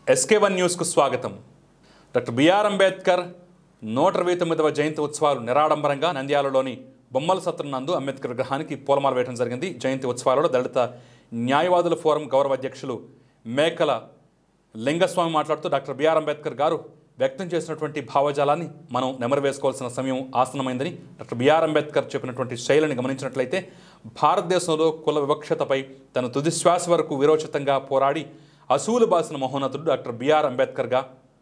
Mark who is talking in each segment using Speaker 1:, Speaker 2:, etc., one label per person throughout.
Speaker 1: SK one న్యూస్కు స్వాగతం doctor BR Ambedkar నూట ఇరవై తొమ్మిదవ జయంతి ఉత్సవాలు నిరాడంబరంగా నంద్యాలలోని బొమ్మల సత్రం నందు అంబేద్కర్ విగ్రహానికి పూలమాల వేయడం జరిగింది జయంతి ఉత్సవాలలో దళిత న్యాయవాదుల ఫోరం గౌరవ అధ్యక్షులు మేకల లింగస్వామి మాట్లాడుతూ డాక్టర్ బిఆర్ అంబేద్కర్ గారు వ్యక్తం చేసినటువంటి భావజాలాన్ని మనం నెమరు వేసుకోవాల్సిన సమయం ఆసనమైందని డాక్టర్ బిఆర్ అంబేద్కర్ చెప్పినటువంటి శైలిని గమనించినట్లయితే భారతదేశంలో కుల వివక్షతపై తన తుది శ్వాస వరకు విరోచితంగా పోరాడి అసూలు బాసిన మహోన్నతుడు డాక్టర్ బిఆర్ అంబేద్కర్గా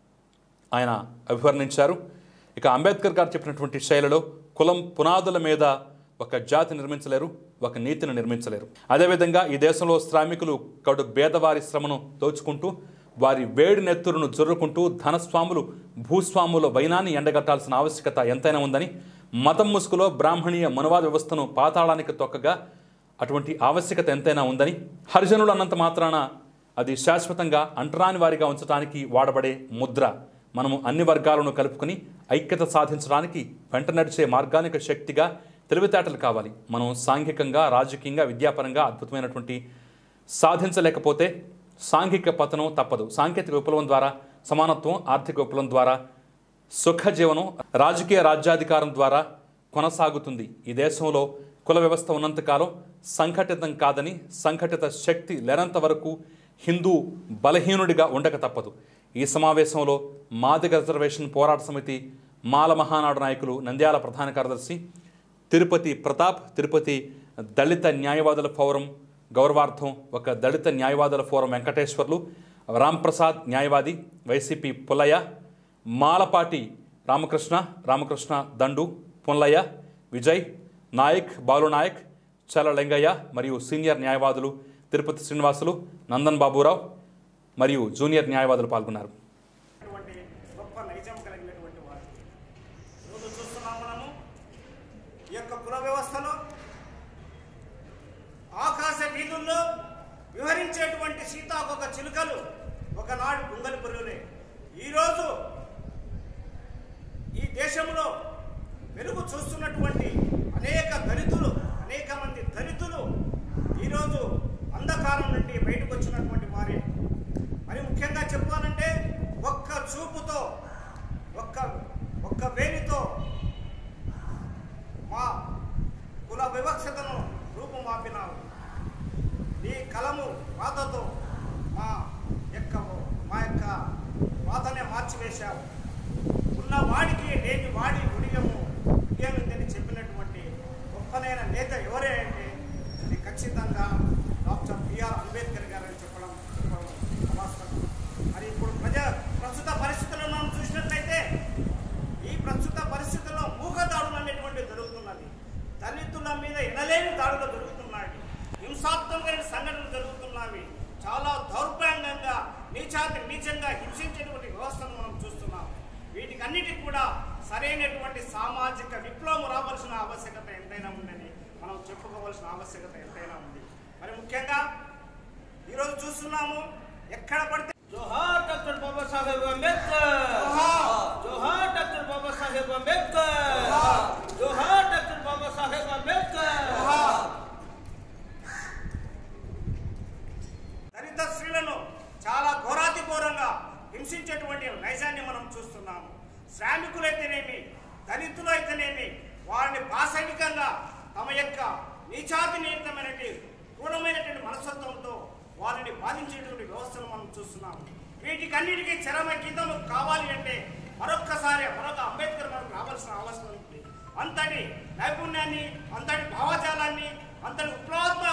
Speaker 1: ఆయన అభివర్ణించారు ఇక అంబేద్కర్ గారు చెప్పినటువంటి శైలిలో కులం పునాదుల మీద ఒక జాతి నిర్మించలేరు ఒక నీతిని నిర్మించలేరు అదేవిధంగా ఈ దేశంలో శ్రామికులు కడు పేదవారి శ్రమను దోచుకుంటూ వారి వేడి నెత్తురును జొర్రుకుంటూ ధనస్వాములు భూస్వాముల వైనాన్ని ఎండగట్టాల్సిన ఆవశ్యకత ఎంతైనా ఉందని మతం ముసుగులో బ్రాహ్మణీయ మనువాద వ్యవస్థను పాతాళానికి తొక్కగా అటువంటి ఆవశ్యకత ఎంతైనా ఉందని హరిజనులు అన్నంత మాత్రాన అది శాశ్వతంగా అంటరాని వారిగా ఉంచడానికి వాడబడే ముద్ర మనము అన్ని వర్గాలను కలుపుకొని ఐక్యత సాధించడానికి వెంట నడిచే మార్గానిక శక్తిగా తెలివితేటలు కావాలి మనం సాంఘికంగా రాజకీయంగా విద్యాపరంగా అద్భుతమైనటువంటి సాధించలేకపోతే సాంఘిక పతనం తప్పదు సాంకేతిక విప్లవం ద్వారా సమానత్వం ఆర్థిక విప్లవం ద్వారా సుఖ జీవనం రాజకీయ రాజ్యాధికారం ద్వారా కొనసాగుతుంది ఈ దేశంలో కుల వ్యవస్థ ఉన్నంతకాలం సంఘటితం కాదని సంఘటిత శక్తి లేనంత వరకు హిందూ బలహీనుడిగా ఉండక తప్పదు ఈ సమావేశంలో మాదిగ రిజర్వేషన్ పోరాట సమితి మాల మహానాడు నాయకులు నంద్యాల ప్రధాన కార్యదర్శి తిరుపతి ప్రతాప్ తిరుపతి దళిత న్యాయవాదుల ఫోరం గౌరవార్థం ఒక దళిత న్యాయవాదుల ఫోరం వెంకటేశ్వర్లు రాంప్రసాద్ న్యాయవాది వైసీపీ పుల్లయ్య మాలపాటి రామకృష్ణ రామకృష్ణ దండు పుల్లయ్య విజయ్ నాయక్ బాలు నాయక్ చల లింగయ్య మరియు సీనియర్ న్యాయవాదులు తిరుపతి శ్రీనివాసులు నందన్ బాబురావు మరియు జూనియర్ న్యాయవాదులు పాల్గొన్నారు
Speaker 2: అటువంటి గొప్ప నైజం కలిగినటువంటి వారు ఈరోజు చూస్తున్నాం మనము ఈ యొక్క కుల వ్యవస్థలో ఆకాశ వీధుల్లో వివరించేటువంటి సీతాకొక చిలుకలు ఒకనాడు గుంగలి పురుగులే ఈరోజు ఈ దేశంలో వెలుగు చూస్తున్నటువంటి అనేక దళితులు అనేక మంది దళితులు ఈరోజు అంధకారం నుండి బయటకు వచ్చినటువంటి వారే మరి ముఖ్యంగా చెప్పాలంటే ఒక్క చూపుతో ఒక్క ఒక్క వేలితో మా కుల వివక్షతను రూపుమాపినావు నీ కలము రాతతో మా యొక్క మా యొక్క రాతనే మార్చివేశావు ఉన్న వాడికి లేని వాడి గుడియము ఇదేమిందని చెప్పినటువంటి గొప్పనైన నేత ఎవరే అంటే అది ఖచ్చితంగా డాక్టర్ బిఆర్ అంబేద్కర్ గారు అని చెప్పడం చెప్పడం వాస్తవం మరి ఇప్పుడు ప్రజా ప్రస్తుత పరిస్థితులను మనం చూసినట్లయితే ఈ ప్రస్తుత పరిస్థితుల్లో మూగ దాడులు అనేటువంటి జరుగుతున్నది దళితుల మీద ఎనలేని దాడులు జరుగుతున్నాయి హింసాత్మకమైన సంఘటనలు జరుగుతున్నవి చాలా దౌర్భాగ్యంగా నీచాతి నీచంగా హింసించేటువంటి వ్యవస్థను మనం చూస్తున్నాం వీటికి అన్నిటికి కూడా సరైనటువంటి సామాజిక విప్లవం రావాల్సిన ఆవశ్యకత ఎంతైనా ఉందని మనం చెప్పుకోవాల్సిన ఆవశ్యకత ఎంతైనా ఉంది మరి ముఖ్యంగా ఈరోజు చూస్తున్నాము ఎక్కడ పడితే
Speaker 3: जोहार डॉक्टर बाबा साहेब अम्बेडकर जोहार डॉक्टर बाबा साहेब अम्बेडकर जोहार डॉक्टर बाबा साहेब अम्बेडकर
Speaker 2: దళిత స్త్రీలను చాలా ఘోరాతి ఘోరంగా హింసించేటువంటి నైజాన్ని మనం చూస్తున్నాము శ్రామికులైతేనేమి దళితులు అయితేనేమి వారిని పాశవికంగా తమ యొక్క నీచాతి నీతమైనటువంటి క్రూరమైనటువంటి మనస్తత్వంతో వారిని బాధించేటువంటి వ్యవస్థను మనం చూస్తున్నాము వీటికన్నిటికీ చరమ గీతము కావాలి అంటే మరొక్కసారి మరొక అంబేద్కర్ మనకు రావాల్సిన అవసరం ఉంది అంతటి నైపుణ్యాన్ని అంతటి భావజాలాన్ని అంతటి విప్లవాత్మక